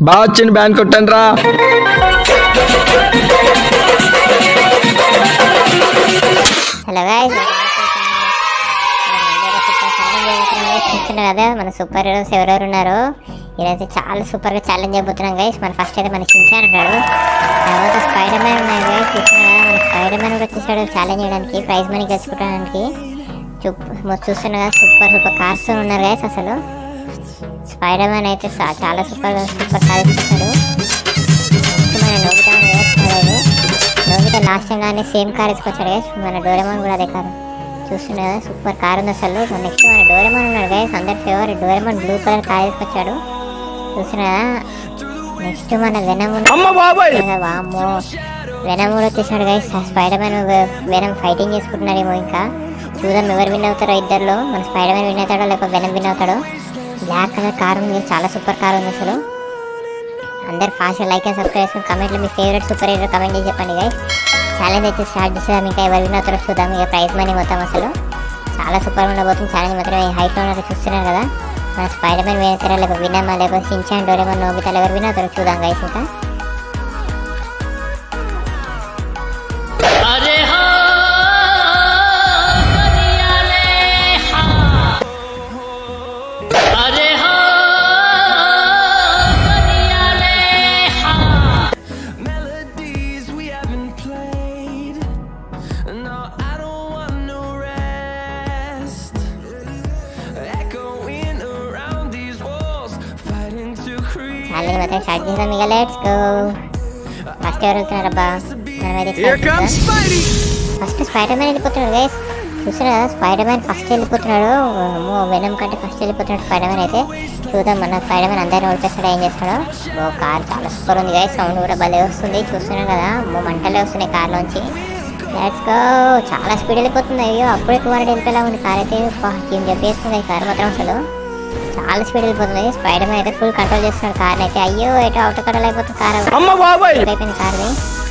బాగా వచ్చింది బ్యాన్ కొట్టండి రా హలో గాయ్స్ చూస్తున్నారు కదా మన సూపర్ హీరోస్ ఎవరెవరు ఉన్నారో ఈరోజు చాలా సూపర్ గా ఛాలెంజ్ అయిపోతున్నాం గైస్ మన ఫస్ట్ అయితే మన చించాన్ ఉన్నాడు తర్వాత స్పైడర్ మ్యాన్ ఉన్నాయి గైస్ చూస్తున్నారు కదా మన స్పైడర్ మ్యాన్ కూడా వచ్చేసాడు ఛాలెంజ్ చేయడానికి ప్రైజ్ మనీ గెలుచుకోవడానికి చూస్తున్నారు కదా సూపర్ సూపర్ కార్స్ ఉన్నారు గైస్ అసలు స్పైడర్ మ్యాన్ అయితే చా- చాలా సూపర్ సూపర్ కార్ ఇస్తాడు నెక్స్ట్ మన నోబితా ఉన్నాడు నోబితా లాస్ట్ టైం కానీ సేమ్ కార్ తీసుకొచ్చాడు గైస్ మన డోరెమాన్ కూడా అదే కారు చూస్తున్నా కదా సూపర్ కార్ ఉంది అసలు నెక్స్ట్ మన డోరెమాన్ ఉన్నాడు గైస్ అందరి favourite Doraemon blue colour car తీసుకొచ్చాడు చూస్తున్నా నెక్స్ట్ మన వెనమ్ అమ్మ బాబాయ్ వామ్మో వెనమ్ కూడా వచ్చేసాడు guys Spider Man Venom fighting చేసుకుంటున్నారేమో ఇంకా చూద్దాం ఎవరు విన్ అవుతారో ఇద్దరులో మన స్పైడర్ మ్యాన్ విన్ అవుతాడో లేకపోతే వెనమ్ విన్ అవుతాడో బ్లాక్ కలర్ కార్ ఉంది చాలా సూపర్ కార్ ఉంది అసలు అందరు ఫాస్ట్ లైక్ అండ్ సబ్స్క్రైబ్ చేసుకుని కమెంట్లో మీ ఫేవరెట్ సూపర్ హీరో కమెంట్ చేసి చెప్పండి గైస్ ఛాలెంజ్ అయితే స్టార్ట్ చేసేదాం ఇంకా ఎవరు విన్ అవుతారో చూద్దాం ఇక ప్రైజ్ మనీ మొత్తం అసలు చాలా సూపర్ ఉండబోతుంది ఛాలెంజ్ మాత్రం హైట్లో ఉన్నారు చూస్తున్నారు కదా మన స్పైడర్ మ్యాన్ విన్ అవుతారా లేకపోతే వినమ్మా లేకపోతే సించాన్ డోరేమన్ నోబితాలు ఎవరు విన్ అవుతారో చూద్దాం గైస్ ఇంకా अरे हाँ करिया ले हाँ अरे हाँ करिया ले हाँ melodies we haven't played. No, I don't want no rest. Echoing around these walls, fighting to create. Challenge మాత్రం స్టార్ట్ చేద్దాం ఇక లెట్స్ గో ఫస్ట్ ఎవరు వెళ్తున్నారబ్బా మనమైతే Here comes Spidey. First Spider Man వెళ్ళిపోతున్నాడు గైస్ చూసారా కదా స్పైడర్ మ్యాన్ ఫస్ట్ వెళ్ళిపోతున్నాడు అమ్మో వెనం కంటే ఫస్ట్ వెళ్ళిపోతున్నాడు స్పైడర్ మ్యాన్ అయితే చూద్దాం మన స్పైడర్ మ్యాన్ అందరిని ఓడిచేస్తాడు ఏం చేస్తాడో ఓ కార్ చాలా సూపర్ ఉంది గైస్ సౌండ్ కూడా భలే వస్తుంది చూస్తున్నాం కదా అమ్మో మంటలే వస్తున్నాయి కార్లోంచి లెట్స్ గో చాలా స్పీడ్ వెళ్ళిపోతుంది అయ్యో అప్పుడే టూ హండ్రెడ్ వెళ్ళిపోయేలా ఉంది కార్ అయితే ఏం చెప్పేస్తుంది ఈ కార్ మాత్రం అసలు చాలా స్పీడ్ వెళ్ళిపోతుంది స్పైడర్ మ్యాన్ అయితే ఫుల్ కంట్రోల్ చేస్తున్నాడు కార్ అయితే అయ్యో ఎటో అవుట్ కంట్రోల్ అయిపోతుంది కార్ అమ్మ బాబాయ్ అయిపోయింది కార్ది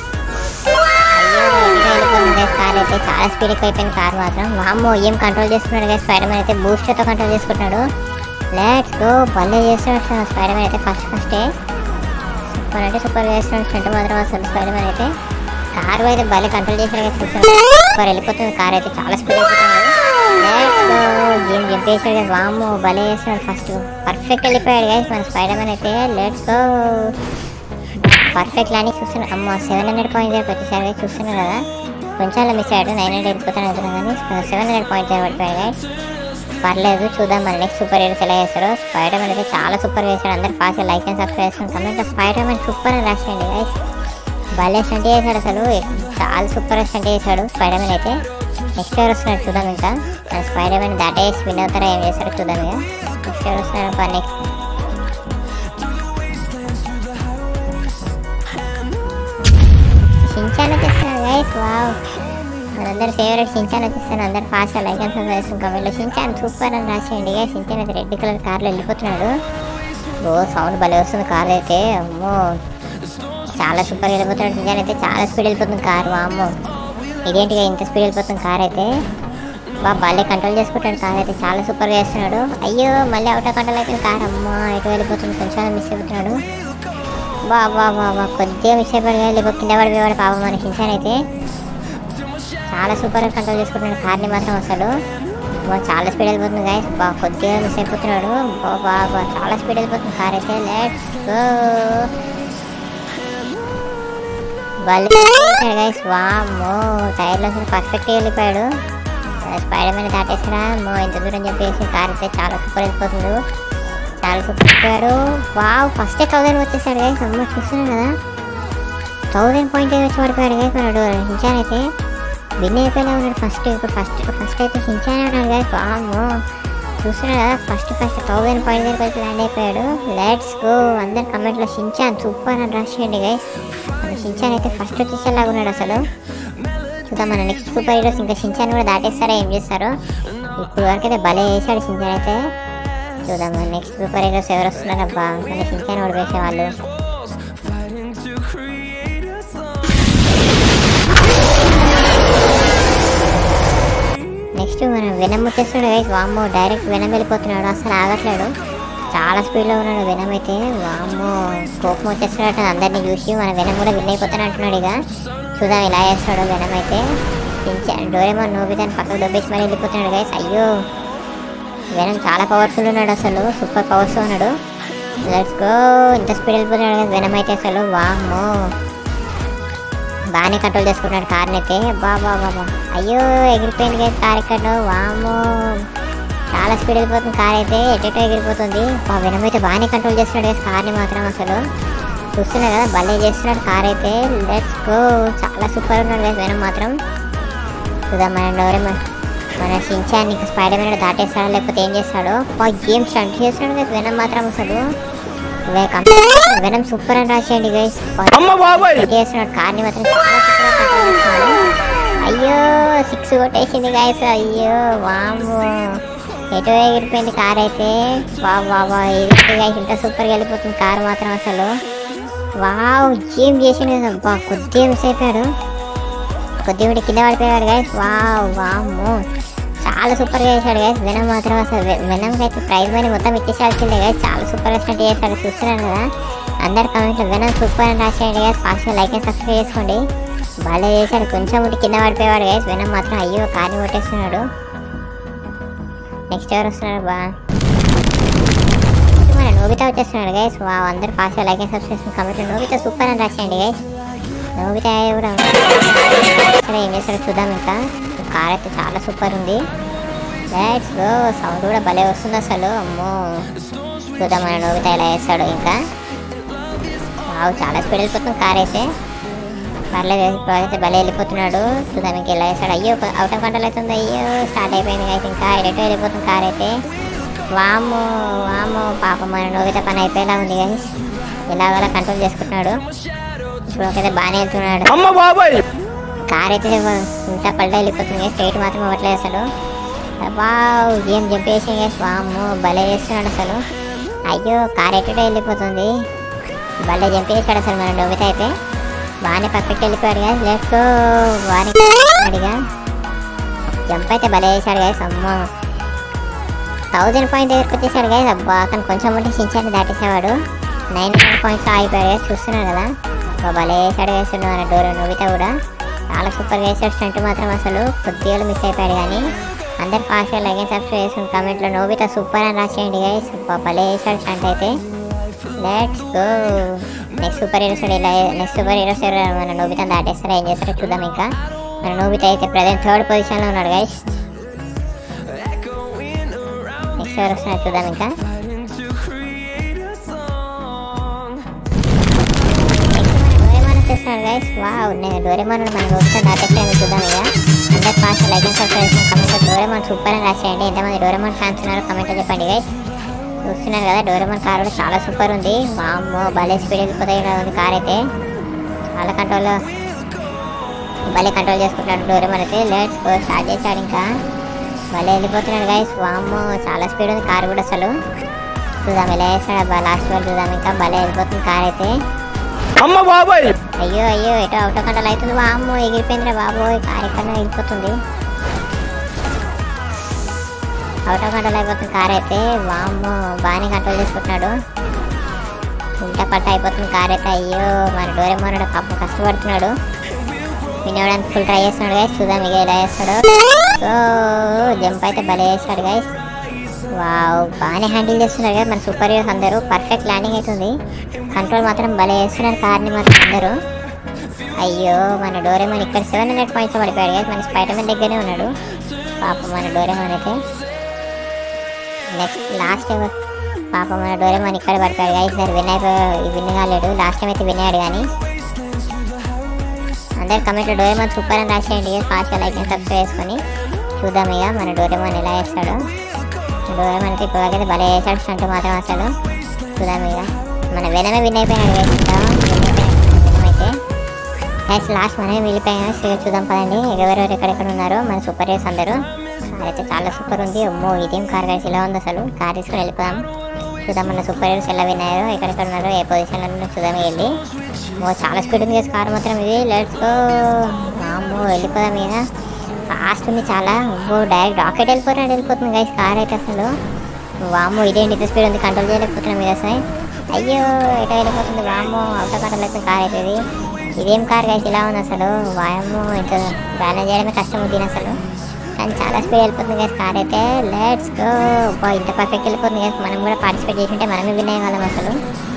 అయ్యో ఇంకా వెళ్ళిపోతుంది guys కార్ అయితే చాలా స్పీడ్ ఎక్కువ అయిపోయింది కార్ మాత్రం వామ్మో ఏం కంట్రోల్ చేస్తున్నాడు గైస్ స్పైడర్ మ్యాన్ అయితే బూస్టర్తో కంట్రోల్ చేసుకుంటున్నాడు లెట్స్ గో భలే చేస్తున్నాడు స్పైడర్ మ్యాన్ అయితే ఫస్ట్ ఫస్టే సూపర్ అంటే సూపర్ చేస్తున్నాడు ఫ్రంట్ మాత్రం అసలు స్పైడర్ మ్యాన్ అయితే కార్ అయితే భలే కంట్రోల్ చేశాడు guys చూస్తున్నాడు సూపర్ వెళ్ళిపోతుంది కార్ అయితే చాలా స్పీడ్ అయిపోతుంది లెట్స్ గో గేమ్ చంపేసాడు guys వామ్మో భలే చేస్తున్నాడు ఫస్ట్ పర్ఫెక్ట్ వెళ్ళిపోయాడు గైస్ మన స్పైడర్ మ్యాన్ అయితే లెట్స్ గో పర్ఫెక్ట్ లాని చూస్తున్నా అమ్మ సెవెన్ హండ్రెడ్ పాయింట్ దగ్గర వచ్చేసారు guys. చూస్తున్నారు కదా కొంచెం అలా మిస్ అయ్యాడు నైన్ హండ్రెడ్ వెళ్ళిపోతాను అనుకున్నాను కానీ సెవెన్ హండ్రెడ్ పాయింట్ దగ్గర పడిపోయాడు guys. పర్లేదు చూద్దాం మన నెక్స్ట్ సూపర్ హీరోస్ ఎలా చేస్తారో స్పైడర్ మ్యాన్ అయితే చాలా సూపర్ చేశాడు అందరు ఫాస్ట్ లైక్ అండ్ సబ్స్క్రైబ్ చేసుకుని కమెంట్ స్పైడర్ మ్యాన్ సూపర్ అని రాసేయండి గైస్ భలే స్టంట్ చేశాడు అసలు చాలా సూపర్ స్టంట్ చేశాడు స్పైడర్ మ్యాన్ అయితే నెక్స్ట్ ఎవరు వస్తున్నారు చూద్దాం ఇంకా స్పైడర్ మ్యాన్ దాటేసి విన్ అవుతారా ఏం చేస్తారో చూద్దాం ఇక నెక్స్ట్ ఎవరు వస్తున్నారు నెక్స్ట్ షించాన్ వచ్చేస్తాను గైస్ వావ్ మనందరి ఫేవరెట్ షించాన్ వచ్చేస్తాను అందరు ఫాస్ట్ లైక్ అండ్ సబ్స్క్రైబ్ చేసుకుని కమెంట్లో షించాన్ సూపర్ అని రాసేయండి గైస్ షించాన్ అయితే రెడ్ కలర్ కార్లో వెళ్ళిపోతున్నాడు ఓ సౌండ్ భలే వస్తుంది కార్ అయితే అమ్మో చాలా సూపర్ వెళ్ళిపోతున్నాడు షించాన్ అయితే చాలా స్పీడ్ వెళ్ళిపోతుంది కార్ వామ్మో ఇదేంటిగా ఇంత స్పీడ్ వెళ్ళిపోతుంది కార్ అయితే బా భలే కంట్రోల్ చేసుకుంటాడు కార్ అయితే చాలా సూపర్గా చేస్తున్నాడు అయ్యో మళ్ళీ అవుట్ కంట్రోల్ అయిపోయింది కార్ అమ్మ ఎటు వెళ్ళిపోతుంది కొంచెం మిస్ అయిపోతున్నాడు బా బా బా బా కొద్దిగా మిస్ అయిపోయాడు కానీ లేకపోతే కింద పడిపోయాడు పాపం మన షించాన్ అయితే చాలా సూపర్గా కంట్రోల్ చేసుకుంటున్నాడు కార్ని మాత్రం అసలు బా చాలా స్పీడ్ వెళ్ళిపోతుంది గాయస్ బా కొద్దిగా మిస్ అయిపోతున్నాడు బా బా బా చాలా స్పీడ్ వెళ్ళిపోతుంది కార్ అయితే లెట్స్ గో గైస్ వామ్మో టైర్లో పర్ఫెక్ట్గా వెళ్ళిపోయాడు స్పైడర్ మ్యాన్ దాటేసారా అమ్మో ఇంత దూరం చెప్పేసి కార్ అయితే చాలా సూపర్ వెళ్ళిపోతుంది చాలా సూపర్ వెళ్ళిపోయాడు వావ్ ఫస్టే థౌసండ్ వచ్చేసాడు గైస్ అమ్మ చూస్తున్నాడు కదా థౌసండ్ పాయింట్ వచ్చి పడిపోయాడు గైస్ మనడు హించాన్ అయితే విన్ అయిపోయినా ఉన్నాడు ఫస్ట్ ఇప్పుడు ఫస్ట్ ఫస్ట్ అయితే హించానే ఉన్నాడు గైస్ వామ్మో చూస్తున్నాడు కదా ఫస్ట్ ఫస్ట్ థౌసండ్ పాయింట్ దగ్గరికి వచ్చి ల్యాండ్ అయిపోయాడు లెట్స్ గో అందరు కమెంట్లో షించాన్ సూపర్ అని రాసేయండి గైస్ మన షించాన్ అయితే ఫస్ట్ వచ్చేసేలాగా ఉన్నాడు అసలు చూద్దాం మన నెక్స్ట్ సూపర్ హీరోస్ ఇంకా షించాన్ కూడా దాటేస్తారా ఏం చేస్తారో ఇప్పుడు వరకు అయితే భలే వేసాడు షించాన్ అయితే చూద్దాం మన నెక్స్ట్ సూపర్ హీరోస్ ఎవరు వస్తున్నారు అబ్బా మన షించాన్ కూడా వేసే వాళ్ళు Fighting to create a song. Next మనం వెనం వచ్చేస్తున్నాడు గైస్ వామ్మో డైరెక్ట్ వెనం వెళ్ళిపోతున్నాడు అసలు ఆగట్లేడు చాలా స్పీడ్లో ఉన్నాడు వెనం అయితే వామ్మో కోపం వచ్చేస్తున్నట్టు అందరినీ చూసి మన వెనం కూడా విన్ అయిపోతాను అంటున్నాడు ఇక చూద్దాం ఇలా చేస్తాడు వెనం అయితే డోరేమోన్ నోబితాన్ని పక్కకు దొబ్బేసి మరి వెళ్ళిపోతున్నాడు గైస్ అయ్యో వెనం చాలా పవర్ఫుల్ ఉన్నాడు అసలు సూపర్ పవర్స్ ఉన్నాడు లెట్స్ గో ఇంత స్పీడ్ వెళ్ళిపోతున్నాడు కదా వెనం అయితే అసలు వామ్మో బాగానే కంట్రోల్ చేసుకుంటున్నాడు కార్ని అయితే బా బా బా బా. అయ్యో ఎగిరిపోయింది కదా కార్ ఇక్కడ వామ్మో చాలా స్పీడ్ వెళ్ళిపోతుంది కార్ అయితే ఎటెటో ఎగిరిపోతుంది ఆ వెనం అయితే బాగానే కంట్రోల్ చేస్తున్నాడు కదా కార్ని మాత్రం అసలు చూస్తున్నా కదా భలే చేస్తున్నాడు కార్ అయితే లెట్స్ గో చాలా సూపర్ ఉన్నాడు కదా వెనం మాత్రం చూద్దాం మన డోరేమోన్ మన షించాన్ని స్పైడర్ మ్యాన్ దాటేస్తాడో లేకపోతే ఏం చేస్తాడో బా, ఏం స్టంట్ చేస్తున్నాడు కదా వెనం మాత్రం అసలు వెనం సూపర్ అని రాసేయండి గైస్ అమ్మ బాబాయ్ చేస్తున్నాడు కార్ని మాత్రం చాలా సూపర్గా కంట్రోల్ చేస్తున్నాడు అయ్యో సిక్స్ కొట్టేసింది గాయస్ అయ్యో వాము ఎటో ఎగిరిపోయింది కార్ అయితే వా వా వా ఎగిరిపోయి గాయస్ ఇంత సూపర్గా వెళ్ళిపోతుంది కార్ మాత్రం అసలు వావ్ ఏం చేసింది అబ్బా కొద్దిగా మిస్ అయిపోయాడు కొద్దిగా ఉండి కింద పడిపోయాడు గాయస్ వావ్ వాము చాలా సూపర్గా చేశాడు గైస్ వెనం మాత్రం అసలు వెనంకి అయితే ప్రైజ్ మనీ మొత్తం ఇచ్చేసాల్సిందే గైస్ చాలా సూపర్గా స్టార్ట్ చేశాడు చూస్తున్నాను కదా అందరు కమెంట్లో వెనం సూపర్ అని రాసేయండి గైస్ ఫాస్ట్గా లైక్ అండ్ సబ్స్క్రైబ్ చేసుకోండి బాగా చేశాడు కొంచెం ఉంటే కింద పడిపోయాడు గైస్ వెనం మాత్రం అయ్యో కార్ని కొట్టేస్తున్నాడు నెక్స్ట్ ఎవరు వస్తున్నాడు బా మన నోబితా వచ్చేస్తున్నాడు గైస్ వా అందరు ఫాస్ట్గా లైక్ అండ్ సబ్స్క్రైబ్ చేసుకుని కమెంట్లో నోబితా సూపర్ అని రాసేయండి గైస్ నోబితా కూడా సరే ఏం చేస్తాడో చూద్దాం ఇంకా కార్ అయితే చాలా సూపర్ ఉంది లెట్స్ గో సౌండ్ కూడా భలే వస్తుంది అసలు అమ్మో చూద్దాం మన నోబితా ఎలా వేస్తాడు ఇంకా వావ్ చాలా స్పీడ్ వెళ్ళిపోతుంది కార్ అయితే పర్లేదు ఇప్పుడు అయితే భలే వెళ్ళిపోతున్నాడు చూద్దాం ఇంకా ఎలా వేస్తాడు అయ్యో అవుట్ ఆఫ్ కంట్రోల్ అవుతుంది అయ్యో స్టార్ట్ అయిపోయింది అయితే ఇంకా ఎడటో వెళ్ళిపోతుంది కార్ అయితే వాము వాము పాప మన నోబితా పని అయిపోయేలా ఉంది కానీ ఎలాగోలా కంట్రోల్ చేసుకుంటున్నాడు ఇప్పుడు ఒకైతే బాగానే వెళ్తున్నాడు అమ్మ బాబాయ్ కార్ అయితే ఇంత పల్ట వెళ్ళిపోతుంది స్ట్రైట్ మాత్రం అవ్వట్లేదు అసలు వావ్ ఏం జంప్ చేసి వాము భలే చేస్తున్నాడు అసలు అయ్యో కార్ ఎక్కడ వెళ్ళిపోతుంది భలే జంప్ చేశాడు అసలు మన నవ్వుతా అయితే బాగానే పర్ఫెక్ట్ వెళ్ళిపోయాడు కదా లెట్స్ గో బాగానే అడిగా జంప్ అయితే భలే చేశాడు కదా అమ్మో థౌజండ్ పాయింట్ దగ్గరకు వచ్చేసాడు కదా అబ్బా అతను కొంచెం ఉంటే సించాన్ని దాటేసేవాడు నైన్ హండ్రెడ్ పాయింట్స్ ఆగిపోయాడు కదా చూస్తున్నాడు కదా అబ్బా భలే వేసాడు వేస్తున్నాడు మన డోర్ నవ్వుతా కూడా చాలా సూపర్గా వేసాడు స్టంట్ మాత్రం అసలు కొద్దిగా మిస్ అయిపోయాడు కానీ అందరు ఫాస్ట్గా లైక్ అండ్ సబ్స్క్రైబ్ చేసుకుని కామెంట్లో నోబితా సూపర్ అని రాసేయండి గైస్ భలే వేసాడు స్టంట్ అయితే let's go next superheroes ఇలా నెక్స్ట్ సూపర్ హీరోస్ మన నోబితా దాటేస్తారా ఏం చేస్తారో చూద్దాం ఇంకా మన నోబితా అయితే ప్రజెంట్ థర్డ్ పొజిషన్లో ఉన్నాడు గైస్ నెక్స్ట్ ఎవరు వస్తున్నారు చూద్దాం ఇంకా డోరేమాన్ వచ్చేస్తున్నాడు గైస్ వావ్ నేను డోరేమాన్ మన నోబితా దాటేస్తాను చూద్దాం ఇక అందరు ఫాస్ట్ లైక్ అండ్ సబ్స్క్రైబ్ చేసుకుని కమెంట్లో డోరేమాన్ సూపర్ అని రాసేయండి ఎంతమంది డోరేమాన్ ఫ్యాన్స్ ఉన్నారో కమెంట్లో చెప్పండి గైస్ చూస్తున్నారు కదా డోరేమాన్ కార్ కూడా చాలా సూపర్ ఉంది వామ్మో భలే స్పీడ్ వెళ్ళిపోతాయి కదా ఉంది కార్ అయితే చాలా కంట్రోల్ భలే కంట్రోల్ చేసుకుంటున్నాడు డోరేమాన్ అయితే లెట్స్ గో స్టార్ట్ చేశాడు ఇంకా భలే వెళ్ళిపోతున్నాడు గైస్ వామ్మో చాలా స్పీడ్ ఉంది కార్ కూడా అసలు చూద్దాం ఎలా వేస్తాడు లాస్ట్ వరకు చూద్దాం ఇంకా భలే వెళ్ళిపోతుంది కార్ అయితే అమ్మ బాబాయ్ అయ్యో అయ్యో ఎటో అవుటో కంట్రోల్ అవుతుంది వామ్మో ఎగిరిపోయిందిరా బాబోయ్ కార్ ఎక్కడ వెళ్ళిపోతుంది అవుట్ ఆఫ్ కంట్రోల్ అయిపోతుంది కార్ అయితే వామ్మో బాగానే కంట్రోల్ చేసుకుంటున్నాడు ఇంత పట్ట అయిపోతుంది కార్ అయితే అయ్యో మన డోరేమోనుడు పాపం కష్టపడుతున్నాడు వినవడానికి ఫుల్ ట్రై చేస్తున్నాడు గైస్ చూద్దాం ఇక ఎలా చేస్తాడు సో జంప్ అయితే భలే చేస్తాడు గైస్ వావ్ బాగానే హ్యాండిల్ చేస్తున్నారు కదా మన సూపర్ హీరోస్ అందరూ పర్ఫెక్ట్ ల్యాండింగ్ అవుతుంది కంట్రోల్ మాత్రం భలే చేస్తున్నారు కార్ని మాత్రం అందరూ అయ్యో మన డోరేమోన్ ఇక్కడ సెవెన్ హండ్రెడ్ పాయింట్స్ పడిపోయాడు కదా మన స్పైడర్ మ్యాన్ దగ్గరనే ఉన్నాడు పాపం మన డోరేమోన్ అయితే నెక్స్ట్ లాస్ట్ పాప మన డోరేమోన్ ఇక్కడ పడతాడు గైస్ సార్ విన్ అయిపోయి విన్ కాలేడు లాస్ట్ టైం అయితే విన్ అయ్యాడు కానీ అందరు కమెంట్లో డోరేమోన్ సూపర్ అని రాసేయండి ఫాస్ట్గా లైక్ అండ్ సబ్స్క్రైబ్ చేసుకొని చూద్దాం ఇక మన డోరేమోన్ ఎలా వేస్తాడో డోరేమోన్ అయితే ఇప్పటివరకైతే భలే వేసాడు స్టంట్ మాత్రం అసలు చూద్దాం ఇక మన వెనమే విన్ అయిపోయినాడు గైస్ ఇంకా వెనమ్ అయితే గైస్ లాస్ట్ మనమే వెళ్ళిపోయాం చూద్దాం పదండి ఎవరెవరు ఎక్కడెక్కడ ఉన్నారో మన సూపర్ హీరోస్ అందరూ కార్ అయితే చాలా సూపర్ ఉంది అమ్మో ఇదేం కార్ గైస్ ఇలా ఉంది అసలు కార్ తీసుకొని వెళ్ళిపోదాం చూద్దాం మన సూపర్ హీరోస్ ఎలా విన్నారో ఎక్కడెక్కడ ఉన్నారో ఏ పొజిషన్లో ఉన్నారో చూద్దాం వెళ్ళి ఓ చాలా స్పీడ్ ఉంది guys కార్ మాత్రం ఇది లెట్స్ గో అమ్మో వెళ్ళిపోదాం ఇక ఫాస్ట్ ఉంది చాలా ఓ డైరెక్ట్ రాకెట్ వెళ్ళిపోతున్నాడు వెళ్ళిపోతుంది గైస్ కార్ అయితే అసలు వామ్మో ఇదేంటి ఇంత స్పీడ్ ఉంది కంట్రోల్ చేయలేకపోతున్నాం ఇక అసలు అయ్యో ఎటో వెళ్ళిపోతుంది వామ్మో అవుట కట్టలేదు కార్ అవుతుంది ఇదేం కార్ గైస్ ఇలా ఉంది అసలు వాయమ్మో ఇంత బ్యాలెన్స్ చేయడమే కష్టం దీని అసలు కానీ చాలా స్పీడ్ వెళ్ళిపోతుంది గైస్ కార్ అయితే లెట్స్ గో బా ఇంత పర్ఫెక్ట్ వెళ్ళిపోతుంది గైస్ మనం కూడా పార్టిసిపేట్ చేసి ఉంటే మనమే విన్ అయ్యగలం అసలు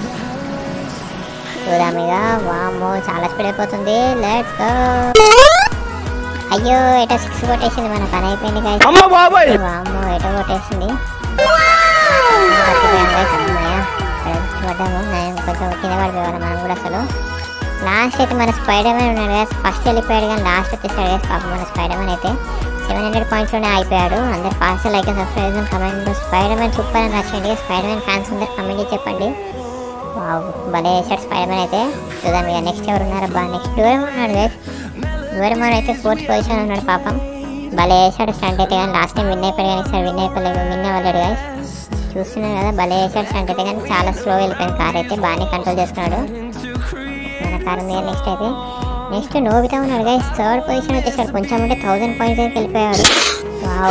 చూద్దాం ఇక వామ్మో చాలా స్పీడ్ అయిపోతుంది లెట్స్ గో అయ్యో ఎటో సిక్స్ కొట్టేసింది మన పని అయిపోయింది గైస్ అమ్మ బాబాయ్ వామ్మో ఎటో కొట్టేసింది మర్చిపోయాం guys, అమ్మయ్య. ఇక్కడ పడ్డాము నేను కొంచెం కింద పడిపోయాను మనం కూడా అసలు లాస్ట్ అయితే మన స్పైడర్ మ్యాన్ ఉన్నాడు కదా ఫస్ట్ వెళ్ళిపోయాడు కానీ లాస్ట్ వచ్చేసాడు కదా పాపం మన స్పైడర్ మ్యాన్ అయితే సెవెన్ హండ్రెడ్ పాయింట్స్లోనే అయిపోయాడు అందరు fast like subscribe comment Spider Man super అని రాసేయండి స్పైడర్ మ్యాన్ ఫ్యాన్స్ అందరు కమెంట్ చేసి చెప్పండి వావ్ భలే వేసాడు స్పైడర్ మ్యాన్ అయితే చూద్దాం ఇక నెక్స్ట్ ఎవరు ఉన్నారు బా నెక్స్ట్ డోరేమో ఉన్నాడు గైస్ డోరేమోన్ అయితే ఫోర్త్ పొజిషన్ ఉన్నాడు పాపం భలే వేసాడు స్టంట్ అయితే కానీ లాస్ట్ టైం విన్ అయిపోయాడు కానీ సార్ విన్ అయిపోలేదు విన్ అవ్వలేడు గైస్ చూస్తున్నాం కదా భలే వేసాడు స్టంట్ అయితే కానీ చాలా స్లో వెళ్ళిపోయింది కార్ అయితే బాగానే కంట్రోల్ చేసుకున్నాడు మన కార్ మీద నెక్స్ట్ అయితే నెక్స్ట్ నోబితా ఉన్నాడు గైస్ థర్డ్ పొజిషన్ వచ్చేసాడు కొంచెం ఉంటే థౌసండ్ పాయింట్స్ అయితే వెళ్ళిపోయాడు వావ్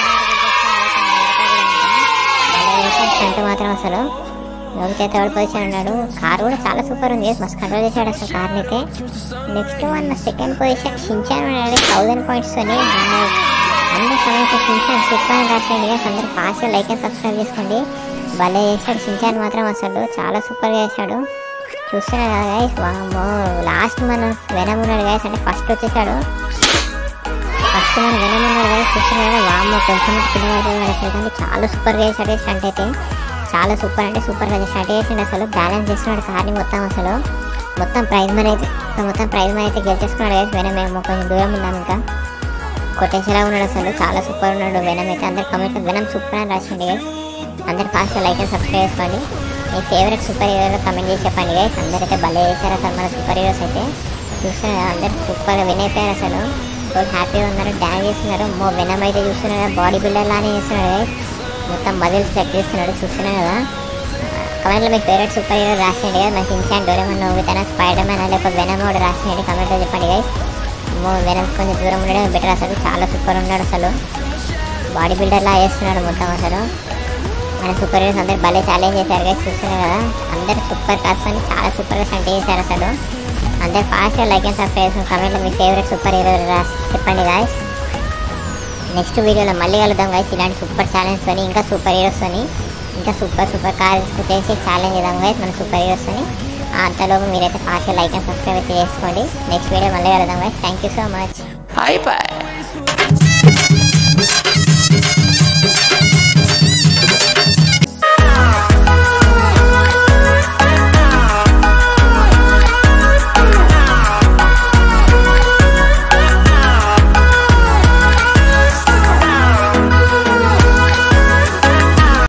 స్టంట్ మాత్రం అసలు నోబితా థర్డ్ పొజిషన్ ఉన్నాడు కార్ కూడా చాలా సూపర్ ఉంది మస్తు కంట్రోల్ చేశాడు అసలు కార్ని అయితే నెక్స్ట్ మన సెకండ్ పొజిషన్ షించాన్ ఉన్నాడు థౌసండ్ పాయింట్స్ అని అందరూ సమస్య షించాన్ సూపర్ అని రాసేయండి guys. అందరూ ఫాస్ట్గా లైక్ అండ్ సబ్స్క్రైబ్ చేసుకోండి భలే చేశాడు షించాన్ మాత్రం అసలు చాలా సూపర్గా చేశాడు చూస్తున్నారు కదా గైస్ వామ్మో లాస్ట్ మనం వెనమ్ ఉన్నాడు గైస్ అంటే ఫస్ట్ వచ్చేసాడు ఫస్ట్ మనం వెనమ్ ఉన్నాడు గైస్ చూస్తున్నారు కదా వామ్మో కొంచెం కింద పడిపోయాడు అసలు కానీ చాలా సూపర్గా చేశాడు స్టంట్ అయితే చాలా సూపర్ అంటే సూపర్గా స్టార్ట్ చేసిండు అసలు బ్యాలెన్స్ చేస్తున్నాడు కార్ని మొత్తం అసలు మొత్తం ప్రైజ్ మనీ అయితే మొత్తం ప్రైజ్ మనీ అయితే గెలిచేసుకున్నాడు గైస్ వెనమ్ ఏమో కొంచెం దూరం ఉందాం ఇంకా కొట్టేసేలా ఉన్నాడు అసలు చాలా సూపర్ ఉన్నాడు వెనమ్ అయితే అందరు కమెంట్ వెనమ్ సూపర్ అని రాసిండి గైస్ అందరు ఫాస్ట్ లైక్ అండ్ సబ్స్క్రైబ్ చేసుకోండి మీ ఫేవరెట్ సూపర్ హీరోలో కమెంట్ చేసి చెప్పండి గైస్ అందరైతే భలే చేశారు అసలు మన సూపర్ హీరోస్ అయితే చూస్తున్నారు కదా, అందరు సూపర్గా విన్ అయిపోయారు అసలు సో హ్యాపీగా ఉన్నారు డ్యాన్స్ చేస్తున్నారు మో వెనమ్ అయితే చూస్తున్నారు బాడీ బిల్డర్ లానే చేస్తున్నాడు గైస్ మొత్తం మజిల్స్ చెక్ చేస్తున్నాడు చూస్తున్నారు కదా కమెంట్లో మీ ఫేవరెట్ సూపర్ హీరో రాసేయండి కదా నాకు ఇన్సాన్ డోరేమన్ నవ్వుతానా స్పైడర్ మ్యాన్ లేకపోతే వెనమ్ కూడా రాసేయండి కమెంట్లో చెప్పండి గైస్ మో వెనమ్ కొంచెం దూరం ఉండడం బెటర్ అసలు చాలా సూపర్ ఉన్నాడు అసలు బాడీ బిల్డర్ లా చేస్తున్నాడు మొత్తం అసలు మన సూపర్ హీరోస్ అందరు భలే ఛాలెంజ్ చేశారు కదా చూస్తున్నారు కదా అందరు సూపర్ కార్స్ అని చాలా సూపర్గా స్టంట్ చేశారు అసలు అందరు ఫాస్ట్గా లైక్ అండ్ సబ్స్క్రైబ్ కమెంట్లో మీ ఫేవరెట్ సూపర్ హీరో రాసి చెప్పండి గాయస్ నెక్స్ట్ వీడియోలో మళ్ళీ కలుద్దాం గాయస్ ఇలాంటి సూపర్ ఛాలెంజ్ అని ఇంకా సూపర్ హీరోస్ అని ఇంకా సూపర్ సూపర్ కార్స్ చేసి ఛాలెంజ్ చేద్దాం గాయస్ మన సూపర్ హీరోస్ అని అంతలోపు మీరైతే ఫాస్ట్గా లైక్ అండ్ సబ్స్క్రైబ్ అయితే చేసుకోండి నెక్స్ట్ వీడియో మళ్ళీ కలుద్దాం guys thank you so much అయిపోయి